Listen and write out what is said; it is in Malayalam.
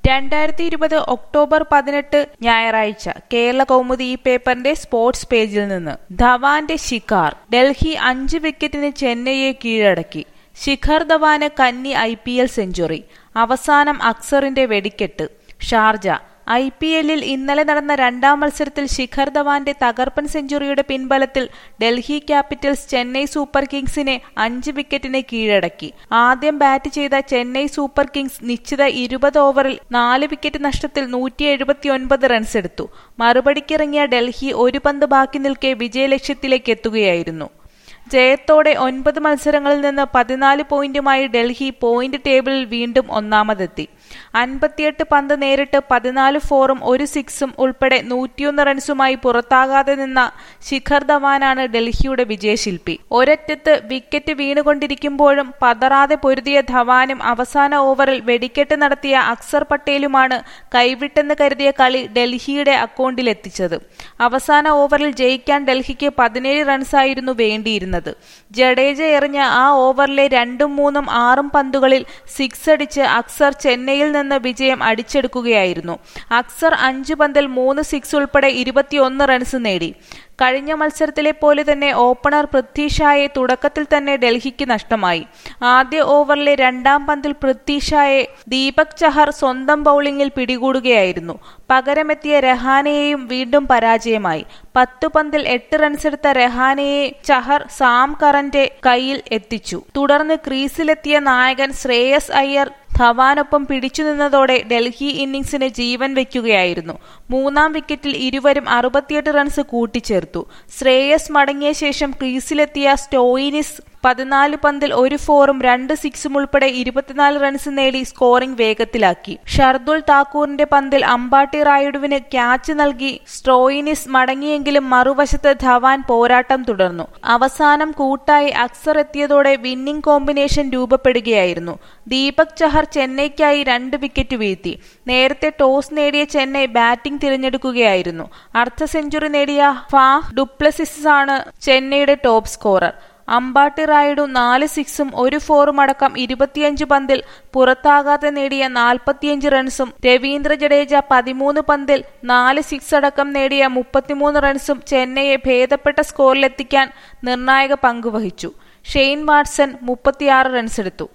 രണ്ടായിരത്തി ഇരുപത് ഒക്ടോബർ പതിനെട്ട് ഞായറാഴ്ച കേരള കൗമുദി ഈ പേപ്പറിന്റെ സ്പോർട്സ് പേജിൽ നിന്ന് ധവാന്റെ ശിഖാർ ഡൽഹി അഞ്ച് വിക്കറ്റിന് ചെന്നൈയെ കീഴടക്കി ശിഖർ ധവാന് കന്നി ഐ പി എൽ സെഞ്ചുറി അവസാനം അക്സറിന്റെ വെടിക്കെട്ട് ഷാർജ ഐ പി എല്ലിൽ ഇന്നലെ നടന്ന രണ്ടാം മത്സരത്തിൽ ശിഖർ ധവാന്റെ തകർപ്പൻ സെഞ്ചുറിയുടെ പിൻബലത്തിൽ ഡൽഹി ക്യാപിറ്റൽസ് ചെന്നൈ സൂപ്പർ കിങ്സിനെ അഞ്ച് വിക്കറ്റിന് കീഴടക്കി ആദ്യം ബാറ്റ് ചെയ്ത ചെന്നൈ സൂപ്പർ കിങ്സ് നിശ്ചിത ഇരുപത് ഓവറിൽ നാല് വിക്കറ്റ് നഷ്ടത്തിൽ നൂറ്റി എഴുപത്തിയൊൻപത് റൺസ് എടുത്തു മറുപടിക്കിറങ്ങിയ ഡൽഹി ഒരു പന്ത് ബാക്കി നിൽക്കെ വിജയലക്ഷ്യത്തിലേക്ക് എത്തുകയായിരുന്നു ജയത്തോടെ ഒൻപത് മത്സരങ്ങളിൽ നിന്ന് പതിനാല് പോയിന്റുമായി ഡൽഹി പോയിന്റ് ടേബിളിൽ വീണ്ടും ഒന്നാമതെത്തി അൻപത്തിയെട്ട് പന്ത് നേരിട്ട് പതിനാല് ഫോറും ഒരു സിക്സും ഉൾപ്പെടെ നൂറ്റിയൊന്ന് റൺസുമായി പുറത്താകാതെ നിന്ന ശിഖർ ധവാനാണ് ഡൽഹിയുടെ വിജയശില്പി ഒരറ്റത്ത് വിക്കറ്റ് വീണുകൊണ്ടിരിക്കുമ്പോഴും പതറാതെ പൊരുതിയ ധവാനും അവസാന ഓവറിൽ വെടിക്കെട്ട് നടത്തിയ അക്സർ പട്ടേലുമാണ് കൈവിട്ടെന്ന് കരുതിയ കളി ഡൽഹിയുടെ അക്കൗണ്ടിലെത്തിച്ചത് അവസാന ഓവറിൽ ജയിക്കാൻ ഡൽഹിക്ക് പതിനേഴ് റൺസായിരുന്നു വേണ്ടിയിരുന്നത് ജഡേജ എറിഞ്ഞ ആ ഓവറിലെ രണ്ടും മൂന്നും ആറും പന്തുകളിൽ സിക്സ് അടിച്ച് അക്സർ ചെന്നൈയിൽ നിന്ന് വിജയം അടിച്ചെടുക്കുകയായിരുന്നു അക്സർ അഞ്ച് പന്തിൽ മൂന്ന് സിക്സ് ഉൾപ്പെടെ ഇരുപത്തിയൊന്ന് റൺസ് നേടി കഴിഞ്ഞ മത്സരത്തിലെ പോലെ തന്നെ ഓപ്പണർ പൃഥ്വി ഷായെ തുടക്കത്തിൽ തന്നെ ഡൽഹിക്ക് നഷ്ടമായി ആദ്യ ഓവറിലെ രണ്ടാം പന്തിൽ പൃഥ്വി ഷായെ ദീപക് ചഹർ സ്വന്തം ബൌളിംഗിൽ പിടികൂടുകയായിരുന്നു പകരമെത്തിയ രഹാനെയെയും വീണ്ടും പരാജയമായി പത്തു പന്തിൽ എട്ട് റൺസെടുത്ത രഹാനെയെ ചഹർ സാം കറന്റെ കയ്യിൽ എത്തിച്ചു തുടർന്ന് ക്രീസിലെത്തിയ നായകൻ ശ്രേയസ് അയ്യർ ധവാനൊപ്പം പിടിച്ചു നിന്നതോടെ ഡൽഹി ഇന്നിംഗ്സിന് ജീവൻ വയ്ക്കുകയായിരുന്നു മൂന്നാം വിക്കറ്റിൽ ഇരുവരും അറുപത്തിയെട്ട് റൺസ് കൂട്ടിച്ചേർത്തു ശ്രേയസ് മടങ്ങിയ ശേഷം ക്രീസിലെത്തിയ സ്റ്റോയിനിസ് പതിനാല് പന്തിൽ ഒരു ഫോറും രണ്ട് സിക്സും ഉൾപ്പെടെ ഇരുപത്തിനാല് റൺസ് നേടി സ്കോറിംഗ് വേഗത്തിലാക്കി ഷർദുൽ താക്കൂറിന്റെ പന്തിൽ അമ്പാട്ടി റായുഡുവിന് ക്യാച്ച് നൽകി സ്ട്രോയിനിസ് മടങ്ങിയെങ്കിലും മറുവശത്ത് ധവാൻ പോരാട്ടം തുടർന്നു അവസാനം കൂട്ടായി അക്സർ എത്തിയതോടെ വിന്നിംഗ് കോമ്പിനേഷൻ രൂപപ്പെടുകയായിരുന്നു ദീപക് ചഹർ ചെന്നൈക്കായി രണ്ട് വിക്കറ്റ് വീഴ്ത്തി നേരത്തെ ടോസ് നേടിയ ചെന്നൈ ബാറ്റിംഗ് തിരഞ്ഞെടുക്കുകയായിരുന്നു അർദ്ധ സെഞ്ചുറി നേടിയ ഫാഹ് ഡുപ്ലസിസ് ആണ് ചെന്നൈയുടെ ടോപ്പ് സ്കോറർ അമ്പാട്ടി റായിഡു നാല് സിക്സും ഒരു ഫോറും അടക്കം ഇരുപത്തിയഞ്ച് പന്തിൽ പുറത്താകാതെ നേടിയ നാൽപ്പത്തിയഞ്ച് റൺസും രവീന്ദ്ര ജഡേജ പതിമൂന്ന് പന്തിൽ നാല് സിക്സ് അടക്കം നേടിയ മുപ്പത്തിമൂന്ന് റൺസും ചെന്നൈയെ ഭേദപ്പെട്ട സ്കോറിലെത്തിക്കാൻ നിർണായക പങ്കുവഹിച്ചു ഷെയ്ൻ വാട്സൺ മുപ്പത്തിയാറ് റൺസെടുത്തു